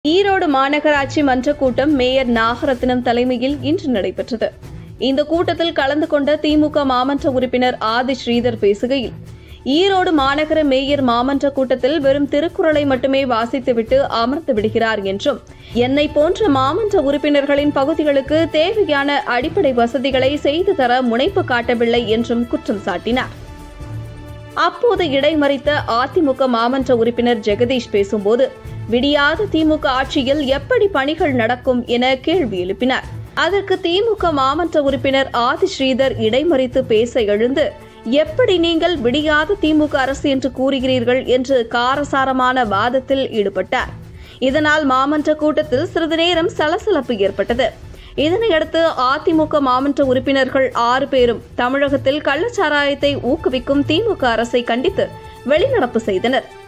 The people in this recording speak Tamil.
ஈரோடு மாநகராட்சி மன்ற கூட்டம் மேயர் நாகரத்னம் தலைமையில் இன்று நடைபெற்றது இந்த கூட்டத்தில் கலந்து கொண்ட திமுக மாமன்ற உறுப்பினர் ஆதி ஸ்ரீதர் பேசுகையில் ஈரோடு மாநகர மேயர் மாமன்ற கூட்டத்தில் வெறும் திருக்குறளை மட்டுமே வாசித்துவிட்டு அமர்ந்து விடுகிறார் என்றும் என்னை போன்ற மாமன்ற உறுப்பினர்களின் பகுதிகளுக்கு தேவையான அடிப்படை வசதிகளை செய்து தர முனைப்பு காட்டவில்லை என்றும் குற்றம் சாட்டினார் அப்போது இடைமறித்த அதிமுக மாமன்ற உறுப்பினர் ஜெகதீஷ் பேசும்போது விடியாத திமுக ஆட்சியில் எப்படி பணிகள் நடக்கும் என கேள்வி எழுப்பினார் அதற்கு திமுக மாமன்ற உறுப்பினர் ஆதி ஸ்ரீதர் இடைமறித்து பேச எழுந்து எப்படி நீங்கள் விடியாத திமுக அரசு என்று கூறுகிறீர்கள் என்று காரசாரமான வாதத்தில் ஈடுபட்டார் இதனால் மாமன்ற கூட்டத்தில் சிறிது நேரம் சலசலப்பு ஏற்பட்டது இதனையடுத்து அதிமுக மாமன்ற உறுப்பினர்கள் ஆறு பேரும் தமிழகத்தில் கள்ளச்சாராயத்தை ஊக்குவிக்கும் திமுக அரசை கண்டித்து வெளிநடப்பு செய்தனர்